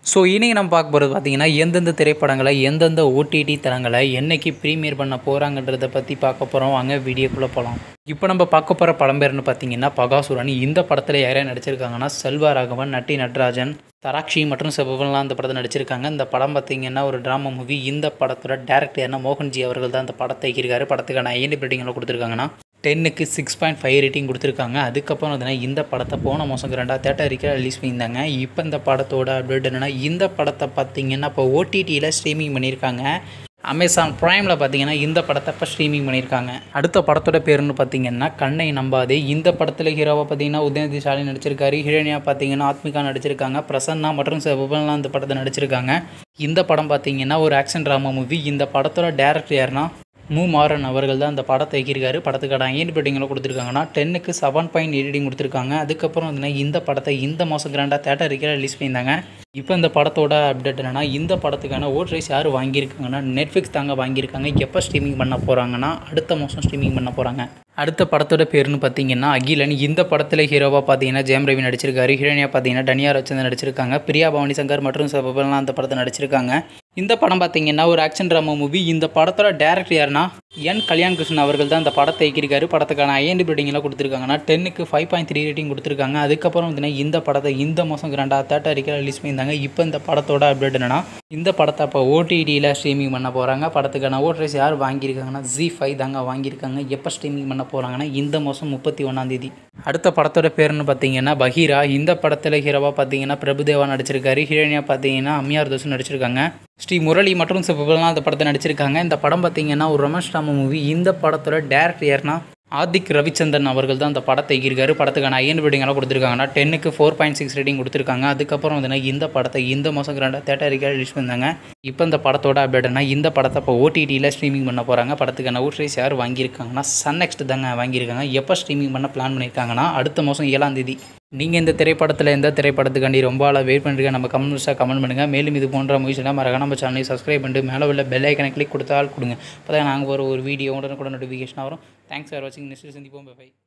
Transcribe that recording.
so இன்றைக்கி நம்ம பார்க்க போகிறது பார்த்தீங்கன்னா எந்தெந்த திரைப்படங்களை எந்தெந்த ஓடிடி தளங்களை என்னைக்கு ப்ரீமியர் பண்ண போகிறாங்கன்றதை பற்றி பார்க்க போகிறோம் வாங்க வீடியோக்குள்ளே போகலாம் இப்போ நம்ம பார்க்க போகிற படம் பேர்னு பார்த்தீங்கன்னா பகாசுரன் இந்த படத்தில் யாரையா நடிச்சிருக்காங்கன்னா செல்வா ராகவன் நட்டி நட்ராஜன் தராக்ஷி மற்றும் செபவன்லாம் இந்த படத்தை நடிச்சிருக்காங்க இந்த படம் பார்த்தீங்கன்னா ஒரு ட்ராமா மூவி இந்த படத்தோட டேரக்டர் யாருன்னா மோகன்ஜி அவர்கள் தான் இந்த படத்தை இயக்கியிருக்காரு படத்துக்கான ஐஎன்டி ரேட்டிங்கில் கொடுத்துருக்காங்கன்னா டென்னுக்கு சிக்ஸ் பாயிண்ட் ஃபைவ் ரேட்டிங் கொடுத்துருக்காங்க அதுக்கப்புறம் பார்த்தீங்கன்னா இந்த படத்தை போன மாதம் ரெண்டா தேட்டர் வரைக்கும் ரிலீஸ் பண்ணியிருந்தாங்க இப்போ இந்த படத்தோட அப்டேட் என்னென்னா இந்த படத்தை பார்த்தீங்கன்னா இப்போ ஓடிடியில் ஸ்ட்ரீமிங் பண்ணியிருக்காங்க அமேசான் ப்ரைமில் பார்த்தீங்கன்னா இந்த படத்தை இப்போ ஸ்ட்ரீமிங் பண்ணியிருக்காங்க அடுத்த படத்தோட பேருன்னு பார்த்தீங்கன்னா கண்ணை நம்பாதே இந்த படத்தில் ஹீரோவாக பார்த்தீங்கன்னா உதயநிதி ஸ்டாலின் நடிச்சிருக்காரு ஹீரோனியா பார்த்தீங்கன்னா ஆத்மிகா நடிச்சிருக்காங்க பிரசன்னா மற்றும் செபன்லாம் இந்த படத்தை நடிச்சிருக்காங்க இந்த படம் பார்த்தீங்கன்னா ஒரு ஆக்ஷன் ட்ராமா மூவி இந்த படத்தோட டேரக்டர் யாருன்னா மு மாறன் அவர்கள் தான் அந்த படத்தை இயக்கியிருக்காரு படத்துக்கான ஐஎன் ரேட்டிங்கில் கொடுத்துருக்காங்கன்னா டென்னுக்கு செவன் பாயிண்ட் ரேட்டிங் கொடுத்துருக்காங்க அதுக்கப்புறம் வந்து இந்த படத்தை இந்த மாதம் கிராண்டாக தேட்டர் வரைக்கும் ரிலீஸ் பண்ணியிருந்தாங்க இப்போ இந்த படத்தோட அப்டேட் என்னன்னா இந்த படத்துக்கான ஓட் ரைஸ் யார் வாங்கியிருக்காங்கன்னா நெட்ஃப்ளிக்ஸ் தாங்க வாங்கியிருக்காங்க எப்போ ஸ்ட்ரீமிங் பண்ண போகிறாங்கன்னா அடுத்த மாதம் ஸ்ட்ரீமிங் பண்ண போகிறாங்க அடுத்த படத்தோட பேருன்னு பார்த்தீங்கன்னா அகிலன் இந்த படத்தில் ஹீரோவாக பார்த்தீங்கன்னா ஜெயம் ரவி நடிச்சிருக்காரு ஹீரோனியாக பார்த்தீங்கன்னா தனியா ரச்சந்திரன் நடிச்சிருக்காங்க பிரியா பவானி சங்கர் மற்றும் சபபலாம் அந்த படத்தை நடிச்சிருக்காங்க இந்த படம் பார்த்தீங்கன்னா ஒரு ஆக்ஷன் ட்ராமா மூவி இந்த படத்தோட டேரக்டர் யாருன்னா என் கல்யாண் கிருஷ்ணன் அவர்கள் தான் இந்த படத்தை இயக்கியிருக்காரு படத்துக்கான ஐஎன்டி ரேட்டிங்லாம் கொடுத்துருக்காங்கன்னா டென்னுக்கு ஃபைவ் பாயிண்ட் த்ரீ ரேட்டிங் கொடுத்துருக்காங்க அதுக்கப்புறம் பார்த்தீங்கன்னா இந்த படத்தை இந்த மாதம் ரெண்டாவது தேட்டர் வரைக்கும் ரிலீஸ் பண்ணியிருந்தாங்க இப்போ இந்த படத்தோட அப்டேட் என்னன்னா இந்த படத்தை இப்போ ஓடிடியில் ஸ்ட்ரீமிங் பண்ண போகிறாங்க படத்துக்கான ஓட்ரேஸ் யார் வாங்கியிருக்காங்கன்னா ஜி ஃபைவ் தாங்க வாங்கியிருக்காங்க எப்போ ஸ்ட்ரீமிங் பண்ண போகிறாங்கன்னா இந்த மாதம் முப்பத்தி ஒன்றாந்தேதி அடுத்த படத்தோட பேருன்னு பார்த்தீங்கன்னா பஹீரா இந்த படத்தில் ஹீரோவாக பார்த்தீங்கன்னா பிரபுதேவா நடிச்சிருக்காரு ஹீரோனியாக பார்த்தீங்கன்னா அம்மியார் தோசு நடிச்சிருக்காங்க ஸ்ரீ முரளி மற்றும் சிவபெல்லாம் அந்த படத்தை நடிச்சிருக்காங்க இந்த படம் பார்த்தீங்கன்னா ஒரு ரொமான்ஸ் ட்ராமா மூவி இந்த படத்தோட டேரக்டர் யாருன்னா ஆதிக் ரவிச்சந்திரன் அவர்கள் தான் அந்த படத்தை இயக்கியிருக்காரு படத்துக்கான ஐஎன் ரேட்டிங்கெல்லாம் கொடுத்துருக்காங்கன்னா டென்னுக்கு ஃபோர் பாயிண்ட் சிக்ஸ் ரேட்டிங் கொடுத்துருக்காங்க அதுக்கப்புறம் வந்து இந்த படத்தை இந்த மாதம் கிராண்டாக தேட்டர் வரைக்கும் ரிலீஸ் பண்ணாங்க இப்போ இந்த படத்தோட அப்டேட்னா இந்த படத்தை இப்போ ஓடிடியில் ஸ்ட்ரீமிங் பண்ண போகிறாங்க படத்துக்கான ஓட்ரேஸ் யார் வாங்கியிருக்காங்கன்னா சன் நெக்ஸ்ட் தாங்க வாங்கியிருக்காங்க எப்போ ஸ்ட்ரீமிங் பண்ண பிளான் பண்ணியிருக்காங்கன்னா அடுத்த மாதம் ஏழாம் தேதி நீங்கள் இந்த திரைப்படத்தில் எந்த திரைப்படத்துக்காண்டி ரொம்ப ஆளாக வெயிட் பண்ணுறீங்க நம்ம கமெண்ட்ஸாக கமெண்ட் பண்ணுங்கள் மேலும் இது போன்ற மூவிஸ்லாம் மறக்காம நம்ம சேனலை சப்ஸ்கிரைப் பண்ணிட்டு மேலே உள்ள பெல் ஐக்கனை கிளிக் கொடுத்தால் கொடுங்க அப்போ தான் நாங்கள் ஒரு ஒரு வீடியோ உடனே கூட நோட்டிஃபிகேஷன் வரும் தேங்க்ஸ் ஃபார் வாட்சிங் நெக்ஸ்ட் சந்திப்போம் பை